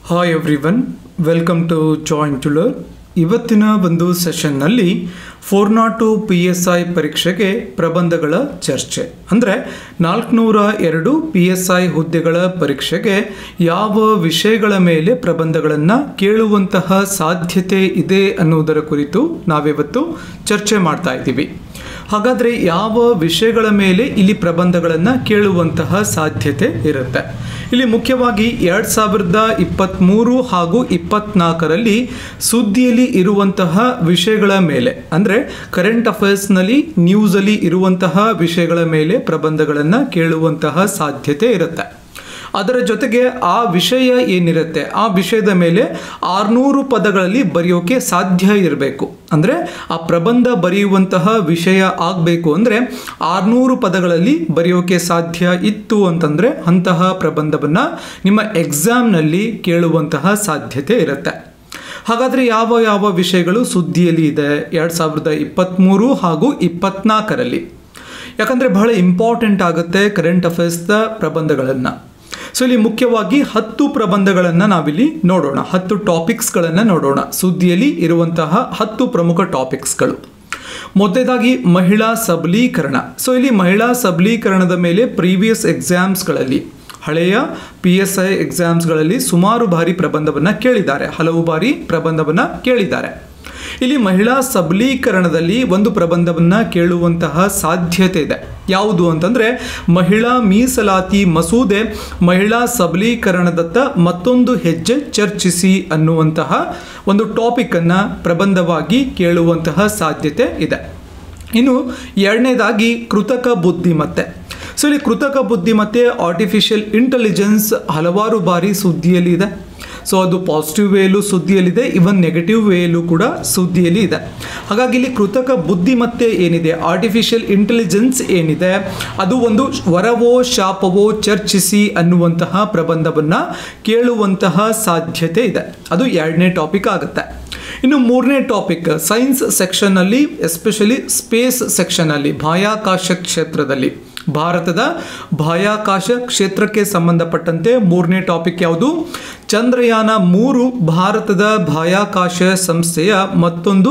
hi everyone welcome to join to learn ಇವತ್ತಿನ ಒಂದು ಸೆಷನ್ನಲ್ಲಿ four naught two P S I ಪರೀಕ್ಷೆಗೆ ಪ್ರಬಂಧಗಳ ಚರ್ಚೆ ಅಂದರೆ ನಾಲ್ಕುನೂರ ಎರಡು ಪಿ ಎಸ್ ಐ ಹುದ್ದೆಗಳ ಪರೀಕ್ಷೆಗೆ ಯಾವ ವಿಷಯಗಳ ಮೇಲೆ ಪ್ರಬಂಧಗಳನ್ನು ಕೇಳುವಂತಹ ಸಾಧ್ಯತೆ ಇದೆ ಅನ್ನುವುದರ ಕುರಿತು ನಾವಿವತ್ತು ಚರ್ಚೆ ಮಾಡ್ತಾ ಇದ್ದೀವಿ ಹಾಗಾದರೆ ಯಾವ ವಿಷಯಗಳ ಮೇಲೆ ಇಲ್ಲಿ ಪ್ರಬಂಧಗಳನ್ನು ಕೇಳುವಂತಹ ಸಾಧ್ಯತೆ ಇರುತ್ತೆ ಇಲ್ಲಿ ಮುಖ್ಯವಾಗಿ ಎರಡು ಸಾವಿರದ ಇಪ್ಪತ್ತ್ಮೂರು ಹಾಗೂ ಇಪ್ಪತ್ನಾಲ್ಕರಲ್ಲಿ ಸುದ್ದಿಯಲ್ಲಿ ಇರುವಂತಹ ವಿಷಯಗಳ ಮೇಲೆ ಅಂದರೆ ಕರೆಂಟ್ ಅಫೇರ್ಸ್ನಲ್ಲಿ ನ್ಯೂಸಲ್ಲಿ ಇರುವಂತಹ ವಿಷಯಗಳ ಮೇಲೆ ಪ್ರಬಂಧಗಳನ್ನು ಕೇಳುವಂತಹ ಸಾಧ್ಯತೆ ಇರುತ್ತೆ ಅದರ ಜೊತೆಗೆ ಆ ವಿಷಯ ಏನಿರುತ್ತೆ ಆ ವಿಷಯದ ಮೇಲೆ ಆರುನೂರು ಪದಗಳಲ್ಲಿ ಬರೆಯೋಕೆ ಸಾಧ್ಯ ಇರಬೇಕು ಅಂದರೆ ಆ ಪ್ರಬಂಧ ಬರೆಯುವಂತಹ ವಿಷಯ ಆಗಬೇಕು ಅಂದರೆ ಆರುನೂರು ಪದಗಳಲ್ಲಿ ಬರೆಯೋಕೆ ಸಾಧ್ಯ ಇತ್ತು ಅಂತಂದರೆ ಅಂತಹ ಪ್ರಬಂಧವನ್ನು ನಿಮ್ಮ ಎಕ್ಸಾಮ್ನಲ್ಲಿ ಕೇಳುವಂತಹ ಸಾಧ್ಯತೆ ಇರುತ್ತೆ ಹಾಗಾದರೆ ಯಾವ ಯಾವ ವಿಷಯಗಳು ಸುದ್ದಿಯಲ್ಲಿ ಇದೆ ಎರಡು ಸಾವಿರದ ಇಪ್ಪತ್ತ್ಮೂರು ಹಾಗೂ ಇಪ್ಪತ್ನಾಲ್ಕರಲ್ಲಿ ಯಾಕಂದರೆ ಬಹಳ ಇಂಪಾರ್ಟೆಂಟ್ ಆಗುತ್ತೆ ಕರೆಂಟ್ ಅಫೇರ್ಸ್ದ ಪ್ರಬಂಧಗಳನ್ನು ಸೊ ಇಲ್ಲಿ ಮುಖ್ಯವಾಗಿ ಹತ್ತು ಪ್ರಬಂಧಗಳನ್ನು ನಾವಿಲ್ಲಿ ನೋಡೋಣ ಹತ್ತು ಟಾಪಿಕ್ಸ್ಗಳನ್ನು ನೋಡೋಣ ಸುದ್ದಿಯಲ್ಲಿ ಇರುವಂತಹ ಹತ್ತು ಪ್ರಮುಖ ಟಾಪಿಕ್ಸ್ಗಳು ಮೊದಲೇದಾಗಿ ಮಹಿಳಾ ಸಬಲೀಕರಣ ಸೊ ಇಲ್ಲಿ ಮಹಿಳಾ ಸಬಲೀಕರಣದ ಮೇಲೆ ಪ್ರೀವಿಯಸ್ ಎಕ್ಸಾಮ್ಸ್ಗಳಲ್ಲಿ ಹಳೆಯ ಪಿ ಎಸ್ ಐ ಎಕ್ಸಾಮ್ಸ್ಗಳಲ್ಲಿ ಸುಮಾರು ಬಾರಿ ಪ್ರಬಂಧವನ್ನು ಕೇಳಿದ್ದಾರೆ ಹಲವು ಬಾರಿ ಪ್ರಬಂಧವನ್ನು ಕೇಳಿದ್ದಾರೆ ಇಲ್ಲಿ ಮಹಿಳಾ ಸಬಲೀಕರಣದಲ್ಲಿ ಒಂದು ಪ್ರಬಂಧವನ್ನು ಕೇಳುವಂತಹ ಸಾಧ್ಯತೆ ಇದೆ ಯಾವುದು ಅಂತಂದರೆ ಮಹಿಳಾ ಮೀಸಲಾತಿ ಮಸೂದೆ ಮಹಿಳಾ ಸಬಲೀಕರಣದತ್ತ ಮತ್ತೊಂದು ಹೆಜ್ಜೆ ಚರ್ಚಿಸಿ ಅನ್ನುವಂತಹ ಒಂದು ಟಾಪಿಕನ್ನು ಪ್ರಬಂಧವಾಗಿ ಕೇಳುವಂತಹ ಸಾಧ್ಯತೆ ಇದೆ ಇನ್ನು ಎರಡನೇದಾಗಿ ಕೃತಕ ಬುದ್ಧಿಮತ್ತೆ ಸೊ ಇಲ್ಲಿ ಕೃತಕ ಬುದ್ಧಿಮತ್ತೆ ಆರ್ಟಿಫಿಷಿಯಲ್ ಇಂಟೆಲಿಜೆನ್ಸ್ ಹಲವಾರು ಬಾರಿ ಸುದ್ದಿಯಲ್ಲಿ ಇದೆ ಸೊ ಅದು ಪಾಸಿಟಿವ್ ವೇಯಲ್ಲೂ ಸುದ್ದಿಯಲ್ಲಿದೆ ಇವನ್ ನೆಗೆಟಿವ್ ವೇಯಲ್ಲೂ ಕೂಡ ಸುದ್ದಿಯಲ್ಲಿ ಇದೆ ಹಾಗಾಗಿ ಇಲ್ಲಿ ಕೃತಕ ಬುದ್ಧಿಮತ್ತೆ ಏನಿದೆ ಆರ್ಟಿಫಿಷಿಯಲ್ ಇಂಟೆಲಿಜೆನ್ಸ್ ಏನಿದೆ ಅದು ಒಂದು ವರವೋ ಶಾಪವೋ ಚರ್ಚಿಸಿ ಅನ್ನುವಂತಹ ಪ್ರಬಂಧವನ್ನು ಕೇಳುವಂತಹ ಸಾಧ್ಯತೆ ಇದೆ ಅದು ಎರಡನೇ ಟಾಪಿಕ್ ಆಗುತ್ತೆ ಇನ್ನು ಮೂರನೇ ಟಾಪಿಕ್ ಸೈನ್ಸ್ ಸೆಕ್ಷನ್ನಲ್ಲಿ ಎಸ್ಪೆಷಲಿ ಸ್ಪೇಸ್ ಸೆಕ್ಷನಲ್ಲಿ ಬಾಹ್ಯಾಕಾಶ ಕ್ಷೇತ್ರದಲ್ಲಿ ಭಾರತದ ಬಾಹ್ಯಾಕಾಶ ಕ್ಷೇತ್ರಕ್ಕೆ ಸಂಬಂಧಪಟ್ಟಂತೆ ಮೂರನೇ ಟಾಪಿಕ್ ಯಾವುದು ಚಂದ್ರಯಾನ ಮೂರು ಭಾರತದ ಬಾಹ್ಯಾಕಾಶ ಸಂಸ್ಥೆಯ ಮತ್ತೊಂದು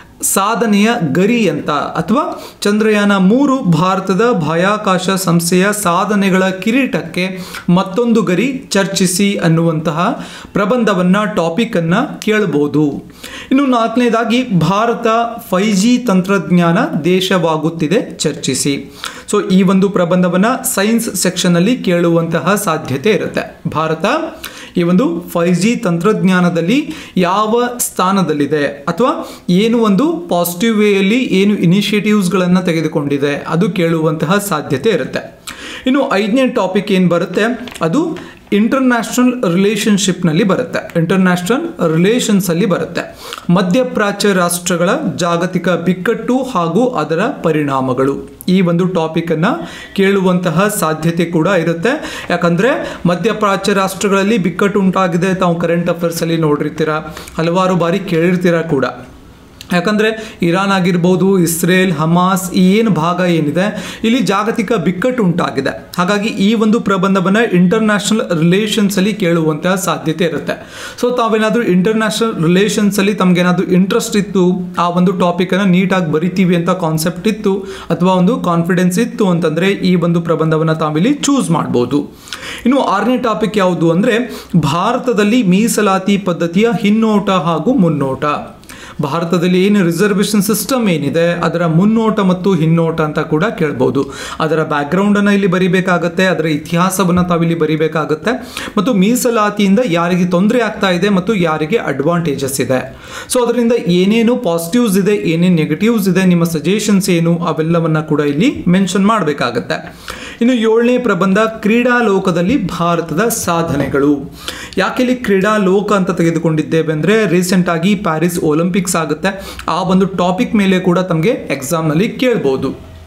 ಸಾಧನೆಯ ಗರಿ ಅಂತ ಅಥವಾ ಚಂದ್ರಯಾನ ಮೂರು ಭಾರತದ ಬಾಹ್ಯಾಕಾಶ ಸಂಸ್ಥೆಯ ಸಾಧನೆಗಳ ಕಿರೀಟಕ್ಕೆ ಮತ್ತೊಂದು ಗರಿ ಚರ್ಚಿಸಿ ಅನ್ನುವಂತಹ ಪ್ರಬಂಧವನ್ನು ಟಾಪಿಕನ್ನು ಕೇಳಬಹುದು ಇನ್ನು ನಾಲ್ಕನೇದಾಗಿ ಭಾರತ ಫೈ ಜಿ ತಂತ್ರಜ್ಞಾನ ದೇಶವಾಗುತ್ತಿದೆ ಚರ್ಚಿಸಿ ಸೊ ಈ ಒಂದು ಪ್ರಬಂಧವನ್ನು ಸೈನ್ಸ್ ಸೆಕ್ಷನ್ನಲ್ಲಿ ಕೇಳುವಂತಹ ಸಾಧ್ಯತೆ ಇರುತ್ತೆ ಭಾರತ ಈ ಒಂದು ಫೈ ಜಿ ತಂತ್ರಜ್ಞಾನದಲ್ಲಿ ಯಾವ ಸ್ಥಾನದಲ್ಲಿದೆ ಅಥವಾ ಏನು ಒಂದು ಪಾಸಿಟಿವ್ ವೇಯಲ್ಲಿ ಏನು ಇನಿಷಿಯೇಟಿವ್ಸ್ಗಳನ್ನು ತೆಗೆದುಕೊಂಡಿದೆ ಅದು ಕೇಳುವಂತಹ ಸಾಧ್ಯತೆ ಇರುತ್ತೆ ಇನ್ನು ಐದನೇ ಟಾಪಿಕ್ ಏನು ಬರುತ್ತೆ ಅದು ಇಂಟರ್ನ್ಯಾಷನಲ್ ರಿಲೇಷನ್ಶಿಪ್ನಲ್ಲಿ ಬರುತ್ತೆ ಇಂಟರ್ನ್ಯಾಷನಲ್ ರಿಲೇಷನ್ಸಲ್ಲಿ ಬರುತ್ತೆ ಮಧ್ಯಪ್ರಾಚ್ಯ ರಾಷ್ಟ್ರಗಳ ಜಾಗತಿಕ ಬಿಕ್ಕಟ್ಟು ಹಾಗೂ ಅದರ ಪರಿಣಾಮಗಳು ಈ ಒಂದು ಟಾಪಿಕನ್ನು ಕೇಳುವಂತಹ ಸಾಧ್ಯತೆ ಕೂಡ ಇರುತ್ತೆ ಯಾಕಂದರೆ ಮಧ್ಯಪ್ರಾಚ್ಯ ರಾಷ್ಟ್ರಗಳಲ್ಲಿ ಬಿಕ್ಕಟ್ಟು ಉಂಟಾಗಿದೆ ತಾವು ಕರೆಂಟ್ ಅಫೇರ್ಸಲ್ಲಿ ನೋಡಿರ್ತೀರ ಹಲವಾರು ಬಾರಿ ಕೇಳಿರ್ತೀರ ಕೂಡ ಯಾಕಂದರೆ ಇರಾನ್ ಆಗಿರ್ಬೋದು ಇಸ್ರೇಲ್ ಹಮಾಸ್ ಈ ಏನು ಭಾಗ ಏನಿದೆ ಇಲ್ಲಿ ಜಾಗತಿಕ ಬಿಕ್ಕಟ್ಟು ಉಂಟಾಗಿದೆ ಹಾಗಾಗಿ ಈ ಒಂದು ಪ್ರಬಂಧವನ್ನು ಇಂಟರ್ನ್ಯಾಷನಲ್ ರಿಲೇಷನ್ಸಲ್ಲಿ ಕೇಳುವಂತಹ ಸಾಧ್ಯತೆ ಇರುತ್ತೆ ಸೊ ತಾವೇನಾದರೂ ಇಂಟರ್ನ್ಯಾಷನಲ್ ರಿಲೇಷನ್ಸಲ್ಲಿ ತಮಗೇನಾದರೂ ಇಂಟ್ರೆಸ್ಟ್ ಇತ್ತು ಆ ಒಂದು ಟಾಪಿಕನ್ನು ನೀಟಾಗಿ ಬರಿತೀವಿ ಅಂತ ಕಾನ್ಸೆಪ್ಟ್ ಇತ್ತು ಅಥವಾ ಒಂದು ಕಾನ್ಫಿಡೆನ್ಸ್ ಇತ್ತು ಅಂತಂದರೆ ಈ ಒಂದು ಪ್ರಬಂಧವನ್ನು ತಾವಿಲ್ಲಿ ಚೂಸ್ ಮಾಡ್ಬೋದು ಇನ್ನು ಆರನೇ ಟಾಪಿಕ್ ಯಾವುದು ಅಂದರೆ ಭಾರತದಲ್ಲಿ ಮೀಸಲಾತಿ ಪದ್ಧತಿಯ ಹಿನ್ನೋಟ ಹಾಗೂ ಮುನ್ನೋಟ ಭಾರತದಲ್ಲಿ ಏನು ರಿಸರ್ವೇಷನ್ ಸಿಸ್ಟಮ್ ಏನಿದೆ ಅದರ ಮುನ್ನೋಟ ಮತ್ತು ಹಿನ್ನೋಟ ಅಂತ ಕೂಡ ಕೇಳ್ಬೋದು ಅದರ ಬ್ಯಾಕ್ಗ್ರೌಂಡನ್ನು ಇಲ್ಲಿ ಬರಿಬೇಕಾಗತ್ತೆ ಅದರ ಇತಿಹಾಸವನ್ನು ತಾವಿಲ್ಲಿ ಬರಿಬೇಕಾಗತ್ತೆ ಮತ್ತು ಮೀಸಲಾತಿಯಿಂದ ಯಾರಿಗೆ ತೊಂದರೆ ಆಗ್ತಾ ಇದೆ ಮತ್ತು ಯಾರಿಗೆ ಅಡ್ವಾಂಟೇಜಸ್ ಇದೆ ಸೊ ಅದರಿಂದ ಏನೇನು ಪಾಸಿಟಿವ್ಸ್ ಇದೆ ಏನೇನು ನೆಗೆಟಿವ್ಸ್ ಇದೆ ನಿಮ್ಮ ಸಜೆಷನ್ಸ್ ಏನು ಅವೆಲ್ಲವನ್ನು ಕೂಡ ಇಲ್ಲಿ ಮೆನ್ಷನ್ ಮಾಡಬೇಕಾಗತ್ತೆ ಇನ್ನು ಏಳನೇ ಪ್ರಬಂಧ ಕ್ರೀಡಾ ಲೋಕದಲ್ಲಿ ಭಾರತದ ಸಾಧನೆಗಳು ಯಾಕೆ ಇಲ್ಲಿ ಕ್ರೀಡಾ ಲೋಕ ಅಂತ ತೆಗೆದುಕೊಂಡಿದ್ದೇವೆ ಅಂದರೆ ರೀಸೆಂಟಾಗಿ ಪ್ಯಾರಿಸ್ ಒಲಿಂಪಿಕ್ಸ್ ಆಗುತ್ತೆ ಆ ಒಂದು ಟಾಪಿಕ್ ಮೇಲೆ ಕೂಡ ತಮಗೆ ಎಕ್ಸಾಮ್ನಲ್ಲಿ ಕೇಳ್ಬೋದು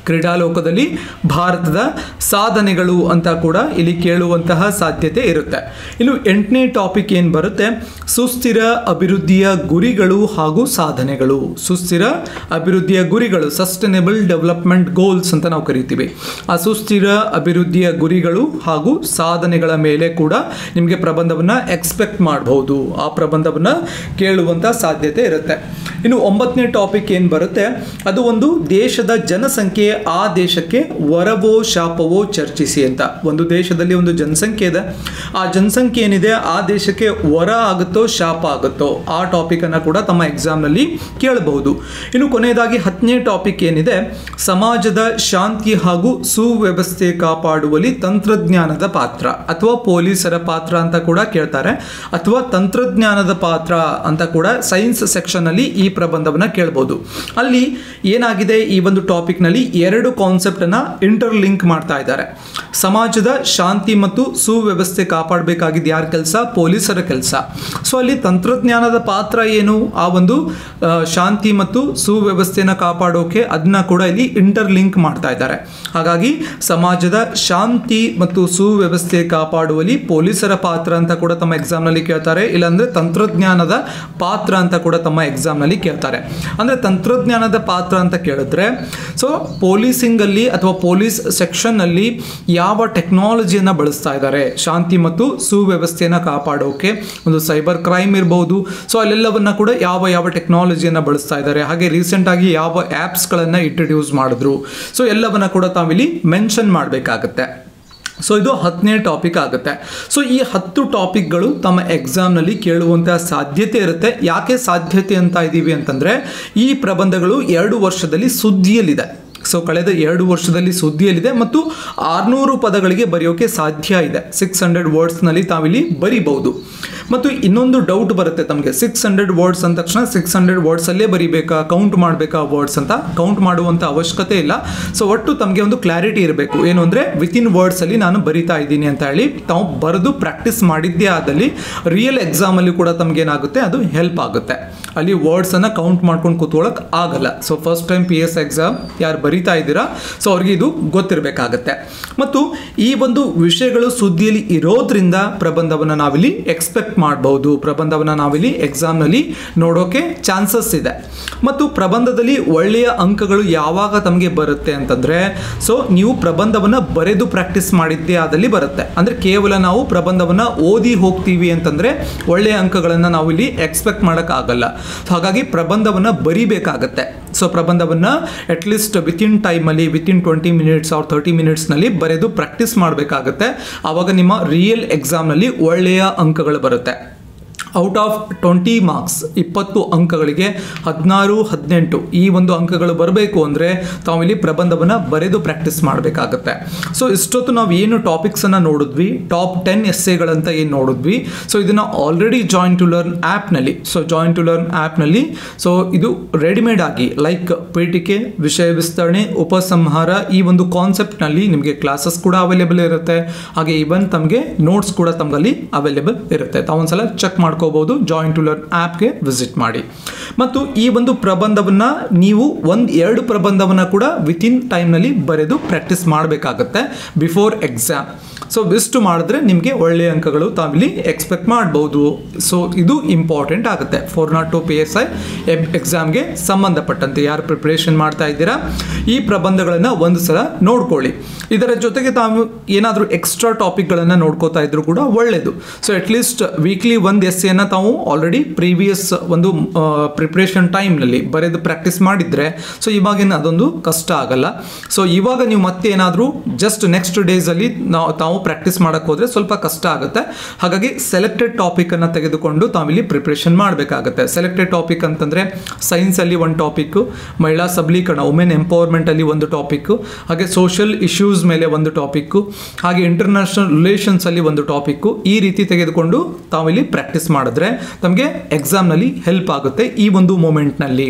ಕ್ರೀಡಾಲೋಕದಲ್ಲಿ ಭಾರತದ ಸಾಧನೆಗಳು ಅಂತ ಕೂಡ ಇಲ್ಲಿ ಕೇಳುವಂತಹ ಸಾಧ್ಯತೆ ಇರುತ್ತೆ ಇನ್ನು ಎಂಟನೇ ಟಾಪಿಕ್ ಏನು ಬರುತ್ತೆ ಸುಸ್ಥಿರ ಅಭಿವೃದ್ಧಿಯ ಗುರಿಗಳು ಹಾಗೂ ಸಾಧನೆಗಳು ಸುಸ್ಥಿರ ಅಭಿವೃದ್ಧಿಯ ಗುರಿಗಳು ಸಸ್ಟೈನಬಲ್ ಡೆವಲಪ್ಮೆಂಟ್ ಗೋಲ್ಸ್ ಅಂತ ನಾವು ಕರಿತೀವಿ ಆ ಸುಸ್ಥಿರ ಅಭಿವೃದ್ಧಿಯ ಗುರಿಗಳು ಹಾಗೂ ಸಾಧನೆಗಳ ಮೇಲೆ ಕೂಡ ನಿಮಗೆ ಪ್ರಬಂಧವನ್ನು ಎಕ್ಸ್ಪೆಕ್ಟ್ ಮಾಡಬಹುದು ಆ ಪ್ರಬಂಧವನ್ನು ಕೇಳುವಂಥ ಸಾಧ್ಯತೆ ಇರುತ್ತೆ ಇನ್ನು ಒಂಬತ್ತನೇ ಟಾಪಿಕ್ ಏನು ಬರುತ್ತೆ ಅದು ಒಂದು ದೇಶದ ಜನಸಂಖ್ಯೆ ಆ ದೇಶಕ್ಕೆ ವರವೋ ಶಾಪವೋ ಚರ್ಚಿಸಿ ಅಂತ ಒಂದು ದೇಶದಲ್ಲಿ ಒಂದು ಜನಸಂಖ್ಯೆ ಇದೆ ಆ ಜನಸಂಖ್ಯೆ ಏನಿದೆ ಆ ದೇಶಕ್ಕೆ ವರ ಆಗುತ್ತೋ ಶಾಪ ಆಗುತ್ತೋ ಆ ಟಾಪಿಕನ್ನು ಕೂಡ ತಮ್ಮ ಎಕ್ಸಾಮ್ನಲ್ಲಿ ಕೇಳಬಹುದು ಇನ್ನು ಕೊನೆಯದಾಗಿ ಹತ್ತನೇ ಟಾಪಿಕ್ ಏನಿದೆ ಸಮಾಜದ ಶಾಂತಿ ಹಾಗೂ ಸುವ್ಯವಸ್ಥೆ ಕಾಪಾಡುವಲ್ಲಿ ತಂತ್ರಜ್ಞಾನದ ಪಾತ್ರ ಅಥವಾ ಪೊಲೀಸರ ಪಾತ್ರ ಅಂತ ಕೂಡ ಕೇಳ್ತಾರೆ ಅಥವಾ ತಂತ್ರಜ್ಞಾನದ ಪಾತ್ರ ಅಂತ ಕೂಡ ಸೈನ್ಸ್ ಸೆಕ್ಷನಲ್ಲಿ ಈ ಪ್ರಬಂಧವನ್ನು ಕೇಳ್ಬೋದು ಅಲ್ಲಿ ಏನಾಗಿದೆ ಈ ಒಂದು ಟಾಪಿಕ್ನಲ್ಲಿ ಎರಡು ಕಾನ್ಸೆಪ್ಟನ್ನು ಇಂಟರ್ಲಿಂಕ್ ಮಾಡ್ತಾ ಇದ್ದಾರೆ ಸಮಾಜದ ಶಾಂತಿ ಮತ್ತು ಸುವ್ಯವಸ್ಥೆ ಕಾಪಾಡಬೇಕಾಗಿದ್ದು ಯಾರ ಕೆಲಸ ಪೊಲೀಸರ ಕೆಲಸ ಸೊ ಅಲ್ಲಿ ತಂತ್ರಜ್ಞಾನದ ಪಾತ್ರ ಏನು ಆ ಒಂದು ಆ, ಶಾಂತಿ ಮತ್ತು ಸುವ್ಯವಸ್ಥೆನ ಕಾಪಾಡೋಕೆ ಅದನ್ನ ಕೂಡ ಇಲ್ಲಿ ಇಂಟರ್ಲಿಂಕ್ ಮಾಡ್ತಾ ಇದ್ದಾರೆ ಹಾಗಾಗಿ ಸಮಾಜದ ಶಾಂತಿ ಮತ್ತು ಸುವ್ಯವಸ್ಥೆ ಕಾಪಾಡುವಲ್ಲಿ ಪೊಲೀಸರ ಪಾತ್ರ ಅಂತ ಕೂಡ ತಮ್ಮ ಎಕ್ಸಾಮ್ನಲ್ಲಿ ಕೇಳ್ತಾರೆ ಇಲ್ಲಾಂದ್ರೆ ತಂತ್ರಜ್ಞಾನದ ಪಾತ್ರ ಅಂತ ಕೂಡ ತಮ್ಮ ಎಕ್ಸಾಮ್ನಲ್ಲಿ ಕೇಳ್ತಾರೆ ಅಂದರೆ ತಂತ್ರಜ್ಞಾನದ ಪಾತ್ರ ಅಂತ ಕೇಳಿದ್ರೆ ಸೊ ಪೊಲೀಸಿಂಗಲ್ಲಿ ಅಥವಾ ಪೊಲೀಸ್ ಸೆಕ್ಷನ್ನಲ್ಲಿ ಯಾವ ಟೆಕ್ನಾಲಜಿಯನ್ನು ಬಳಸ್ತಾ ಇದ್ದಾರೆ ಶಾಂತಿ ಮತ್ತು ಸುವ್ಯವಸ್ಥೆಯನ್ನು ಕಾಪಾಡೋಕೆ ಒಂದು ಸೈಬರ್ ಕ್ರೈಮ್ ಇರ್ಬೋದು ಸೊ ಅಲ್ಲೆಲ್ಲವನ್ನ ಕೂಡ ಯಾವ ಯಾವ ಟೆಕ್ನಾಲಜಿಯನ್ನು ಬಳಸ್ತಾ ಇದ್ದಾರೆ ಹಾಗೆ ರೀಸೆಂಟಾಗಿ ಯಾವ ಆ್ಯಪ್ಸ್ಗಳನ್ನು ಇಂಟ್ರಡ್ಯೂಸ್ ಮಾಡಿದ್ರು ಸೊ ಎಲ್ಲವನ್ನ ಕೂಡ ತಾವಿಲ್ಲಿ ಮೆನ್ಷನ್ ಮಾಡಬೇಕಾಗತ್ತೆ ಸೊ ಇದು ಹತ್ತನೇ ಟಾಪಿಕ್ ಆಗುತ್ತೆ ಸೊ ಈ ಹತ್ತು ಟಾಪಿಕ್ಗಳು ತಮ್ಮ ಎಕ್ಸಾಮ್ನಲ್ಲಿ ಕೇಳುವಂತಹ ಸಾಧ್ಯತೆ ಇರುತ್ತೆ ಯಾಕೆ ಸಾಧ್ಯತೆ ಅಂತ ಇದ್ದೀವಿ ಅಂತಂದರೆ ಈ ಪ್ರಬಂಧಗಳು ಎರಡು ವರ್ಷದಲ್ಲಿ ಸುದ್ದಿಯಲ್ಲಿದೆ ಸೊ ಕಳೆದ ಎರಡು ವರ್ಷದಲ್ಲಿ ಸುದ್ದಿಯಲ್ಲಿದೆ ಮತ್ತು ಆರುನೂರು ಪದಗಳಿಗೆ ಬರೆಯೋಕೆ ಸಾಧ್ಯ ಇದೆ ಸಿಕ್ಸ್ ಹಂಡ್ರೆಡ್ ವರ್ಡ್ಸ್ನಲ್ಲಿ ತಾವಿಲ್ಲಿ ಬರಿಬಹುದು ಮತ್ತು ಇನ್ನೊಂದು ಡೌಟ್ ಬರುತ್ತೆ ತಮಗೆ ಸಿಕ್ಸ್ ಹಂಡ್ರೆಡ್ ವರ್ಡ್ಸ್ ಅಂದ ತಕ್ಷಣ ಸಿಕ್ಸ್ ಹಂಡ್ರೆಡ್ ವರ್ಡ್ಸಲ್ಲೇ ಬರಿಬೇಕಾ ಕೌಂಟ್ ಮಾಡಬೇಕಾ ವರ್ಡ್ಸ್ ಅಂತ ಕೌಂಟ್ ಮಾಡುವಂಥ ಅವಶ್ಯಕತೆ ಇಲ್ಲ ಸೊ ಒಟ್ಟು ತಮಗೆ ಒಂದು ಕ್ಲಾರಿಟಿ ಇರಬೇಕು ಏನು ಅಂದರೆ ವಿತಿನ್ ವರ್ಡ್ಸಲ್ಲಿ ನಾನು ಬರಿತಾ ಇದ್ದೀನಿ ಅಂತ ಹೇಳಿ ತಾವು ಬರೆದು ಪ್ರಾಕ್ಟೀಸ್ ಮಾಡಿದ್ದೇ ಆದಲ್ಲಿ ರಿಯಲ್ ಎಕ್ಸಾಮಲ್ಲಿ ಕೂಡ ತಮಗೇನಾಗುತ್ತೆ ಅದು ಹೆಲ್ಪ್ ಆಗುತ್ತೆ ಅಲ್ಲಿ ವರ್ಡ್ಸನ್ನು ಕೌಂಟ್ ಮಾಡ್ಕೊಂಡು ಕೂತ್ಕೊಳ್ಳೋಕೆ ಆಗಲ್ಲ so first time P S exam ಯಾರು ಬರಿತಾ ಇದ್ದೀರಾ ಸೊ ಅವ್ರಿಗೆ ಇದು ಗೊತ್ತಿರಬೇಕಾಗತ್ತೆ ಮತ್ತು ಈ ಒಂದು ವಿಷಯಗಳು ಸುದ್ದಿಯಲ್ಲಿ ಇರೋದ್ರಿಂದ ಪ್ರಬಂಧವನ್ನು ನಾವಿಲ್ಲಿ ಎಕ್ಸ್ಪೆಕ್ಟ್ ಮಾಡಬಹುದು ಪ್ರಬಂಧವನ್ನು ನಾವಿಲ್ಲಿ ಎಕ್ಸಾಮ್ನಲ್ಲಿ ನೋಡೋಕೆ ಚಾನ್ಸಸ್ ಇದೆ ಮತ್ತು ಪ್ರಬಂಧದಲ್ಲಿ ಒಳ್ಳೆಯ ಅಂಕಗಳು ಯಾವಾಗ ತಮಗೆ ಬರುತ್ತೆ ಅಂತಂದರೆ ಸೊ ನೀವು ಪ್ರಬಂಧವನ್ನು ಬರೆದು ಪ್ರಾಕ್ಟೀಸ್ ಮಾಡಿದ್ದೇ ಆದಲ್ಲಿ ಬರುತ್ತೆ ಅಂದರೆ ಕೇವಲ ನಾವು ಪ್ರಬಂಧವನ್ನು ಓದಿ ಹೋಗ್ತೀವಿ ಅಂತಂದರೆ ಒಳ್ಳೆಯ ಅಂಕಗಳನ್ನು ನಾವು ಇಲ್ಲಿ ಎಕ್ಸ್ಪೆಕ್ಟ್ ಮಾಡೋಕ್ಕಾಗಲ್ಲ ಸೊ ಹಾಗಾಗಿ ಪ್ರಬಂಧವನ್ನು ಬರಿಬೇಕಾಗತ್ತೆ ಸೊ ಪ್ರಬಂಧವನ್ನು ಅಟ್ಲೀಸ್ಟ್ ವಿತಿನ್ ಟೈಮಲ್ಲಿ within twenty minutes or thirty ಮಿನಿಟ್ಸ್ನಲ್ಲಿ ಬರೆದು ಪ್ರಾಕ್ಟೀಸ್ ಮಾಡಬೇಕಾಗತ್ತೆ ಆವಾಗ ನಿಮ್ಮ ರಿಯಲ್ ಎಕ್ಸಾಮ್ನಲ್ಲಿ ಒಳ್ಳೆಯ ಅಂಕಗಳು ಬರುತ್ತೆ ಔಟ್ ಆಫ್ ಟ್ವೆಂಟಿ ಮಾರ್ಕ್ಸ್ ಇಪ್ಪತ್ತು ಅಂಕಗಳಿಗೆ ಹದಿನಾರು ಹದಿನೆಂಟು ಈ ಒಂದು ಅಂಕಗಳು ಬರಬೇಕು ಅಂದರೆ ತಾವಿಲ್ಲಿ ಪ್ರಬಂಧವನ್ನು ಬರೆದು ಪ್ರಾಕ್ಟೀಸ್ ಮಾಡಬೇಕಾಗತ್ತೆ ಸೊ ಇಷ್ಟೊತ್ತು ನಾವು ಏನು ಟಾಪಿಕ್ಸನ್ನು ನೋಡಿದ್ವಿ ಟಾಪ್ ಟೆನ್ ಎಸ್ಸೆಗಳಂತ ಏನು ನೋಡಿದ್ವಿ ಸೊ ಇದನ್ನು ಆಲ್ರೆಡಿ ಜಾಯಿನ್ ಟು ಲರ್ನ್ ಆ್ಯಪ್ನಲ್ಲಿ ಸೊ ಜಾಯಿನ್ ಟು ಲರ್ನ್ ಆ್ಯಪ್ನಲ್ಲಿ ಸೊ ಇದು ರೆಡಿಮೇಡ್ ಆಗಿ ಲೈಕ್ ಪೀಠಿಕೆ ವಿಷಯ ವಿಸ್ತರಣೆ ಉಪಸಂಹಾರ ಈ ಒಂದು ಕಾನ್ಸೆಪ್ಟ್ನಲ್ಲಿ ನಿಮಗೆ ಕ್ಲಾಸಸ್ ಕೂಡ ಅವೈಲೇಬಲ್ ಇರುತ್ತೆ ಹಾಗೆ ಈವನ್ ತಮಗೆ ನೋಟ್ಸ್ ಕೂಡ ತಮಗಲ್ಲಿ ಅವೈಲೇಬಲ್ ಇರುತ್ತೆ ತಾವೊಂದ್ಸಲ ಚೆಕ್ ಮಾಡ್ಕೋಬಹುದು ಜಾಯಿನ್ ಟು ಲರ್ನ್ ಆ್ಯಪ್ಗೆ ವಿಸಿಟ್ ಮಾಡಿ ಮತ್ತು ಈ ಒಂದು ಪ್ರಬಂಧವನ್ನು ನೀವು ಒಂದು ಎರಡು ಪ್ರಬಂಧವನ್ನು ಕೂಡ ವಿತಿನ್ ಟೈಮ್ನಲ್ಲಿ ಬರೆದು ಪ್ರಾಕ್ಟೀಸ್ ಮಾಡಬೇಕಾಗತ್ತೆ ಬಿಫೋರ್ ಎಕ್ಸಾಮ್ ಸೊ ಇಷ್ಟು ಮಾಡಿದ್ರೆ ನಿಮಗೆ ಒಳ್ಳೆಯ ಅಂಕಗಳು ತಾವಿಲ್ಲಿ ಎಕ್ಸ್ಪೆಕ್ಟ್ ಮಾಡ್ಬೋದು ಸೊ ಇದು ಇಂಪಾರ್ಟೆಂಟ್ ಆಗುತ್ತೆ four naught two P S I ಎಕ್ಸಾಮ್ಗೆ ಸಂಬಂಧಪಟ್ಟಂತೆ ಯಾರು ಪ್ರಿಪ್ರೇಷನ್ ಮಾಡ್ತಾ ಇದ್ದೀರಾ ಈ ಪ್ರಬಂಧಗಳನ್ನು ಒಂದು ಸಲ ನೋಡ್ಕೊಳ್ಳಿ ಇದರ ಜೊತೆಗೆ ತಾವು ಏನಾದರೂ ಎಕ್ಸ್ಟ್ರಾ ಟಾಪಿಕ್ಗಳನ್ನು ನೋಡ್ಕೋತಾ ಇದ್ರು ಕೂಡ ಒಳ್ಳೆಯದು ಸೊ ಅಟ್ಲೀಸ್ಟ್ ವೀಕ್ಲಿ ಒಂದು ಎಸ್ಸೆಯನ್ನು ತಾವು ಆಲ್ರೆಡಿ ಪ್ರೀವಿಯಸ್ ಒಂದು ಪ್ರಿಪ್ರೇಷನ್ ಟೈಮ್ನಲ್ಲಿ ಬರೆದು ಪ್ರಾಕ್ಟೀಸ್ ಮಾಡಿದರೆ ಸೊ ಇವಾಗಿನ ಅದೊಂದು ಕಷ್ಟ ಆಗಲ್ಲ ಸೊ ಇವಾಗ ನೀವು ಮತ್ತೆ ಏನಾದರೂ ಜಸ್ಟ್ ನೆಕ್ಸ್ಟ್ ಡೇಸಲ್ಲಿ ನಾವು ತಾವು ಪ್ರಾಕ್ಟೀಸ್ ಮಾಡೋಕ್ಕೆ ಹೋದರೆ ಸ್ವಲ್ಪ ಕಷ್ಟ ಆಗುತ್ತೆ ಹಾಗಾಗಿ ಸೆಲೆಕ್ಟೆಡ್ ಟಾಪಿಕನ್ನು ತೆಗೆದುಕೊಂಡು ತಾವಿಲ್ಲಿ ಪ್ರಿಪ್ರೇಷನ್ ಮಾಡಬೇಕಾಗುತ್ತೆ ಸೆಲೆಕ್ಟೆಡ್ ಟಾಪಿಕ್ ಅಂತಂದರೆ ಸೈನ್ಸಲ್ಲಿ ಒಂದು ಟಾಪಿಕ್ಕು ಮಹಿಳಾ ಸಬಲೀಕರಣ ವುಮೆನ್ ಎಂಪವರ್ಮೆಂಟಲ್ಲಿ ಒಂದು ಟಾಪಿಕ್ಕು ಹಾಗೆ ಸೋಷಿಯಲ್ ಇಶ್ಯೂಸ್ ಮೇಲೆ ಒಂದು ಟಾಪಿಕ್ಕು ಹಾಗೆ ಇಂಟರ್ನ್ಯಾಷನಲ್ ರಿಲೇಷನ್ಸಲ್ಲಿ ಒಂದು ಟಾಪಿಕ್ಕು ಈ ರೀತಿ ತೆಗೆದುಕೊಂಡು ತಾವಿಲ್ಲಿ ಪ್ರಾಕ್ಟೀಸ್ ಮಾಡಿದ್ರೆ ತಮಗೆ ಎಕ್ಸಾಮ್ನಲ್ಲಿ ಹೆಲ್ಪ್ ಆಗುತ್ತೆ ಈ ಒಂದು ಮೂಮೆಂಟ್ನಲ್ಲಿ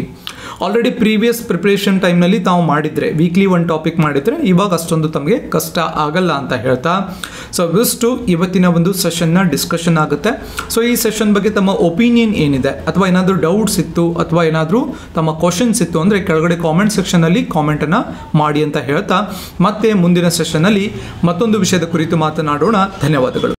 ಆಲ್ರೆಡಿ ಪ್ರೀವಿಯಸ್ ಪ್ರಿಪ್ರೇಷನ್ ಟೈಮ್ನಲ್ಲಿ ತಾವು ಮಾಡಿದರೆ ವೀಕ್ಲಿ ಒನ್ ಟಾಪಿಕ್ ಮಾಡಿದರೆ ಇವಾಗ ಅಷ್ಟೊಂದು ತಮಗೆ ಕಷ್ಟ ಆಗಲ್ಲ ಅಂತ ಹೇಳ್ತಾ ಸೊ ಇವಿಷ್ಟು ಇವತ್ತಿನ ಒಂದು ಸೆಷನ್ನ ಡಿಸ್ಕಷನ್ ಆಗುತ್ತೆ ಸೊ ಈ ಸೆಷನ್ ಬಗ್ಗೆ ತಮ್ಮ ಒಪಿನಿಯನ್ ಏನಿದೆ ಅಥವಾ ಏನಾದರೂ ಡೌಟ್ಸ್ ಇತ್ತು ಅಥವಾ ಏನಾದರೂ ತಮ್ಮ ಕ್ವಶನ್ಸ್ ಇತ್ತು ಅಂದರೆ ಕೆಳಗಡೆ ಕಾಮೆಂಟ್ ಸೆಕ್ಷನಲ್ಲಿ ಕಾಮೆಂಟನ್ನು ಮಾಡಿ ಅಂತ ಹೇಳ್ತಾ ಮತ್ತೆ ಮುಂದಿನ ಸೆಷನ್ನಲ್ಲಿ ಮತ್ತೊಂದು ವಿಷಯದ ಕುರಿತು ಮಾತನಾಡೋಣ ಧನ್ಯವಾದಗಳು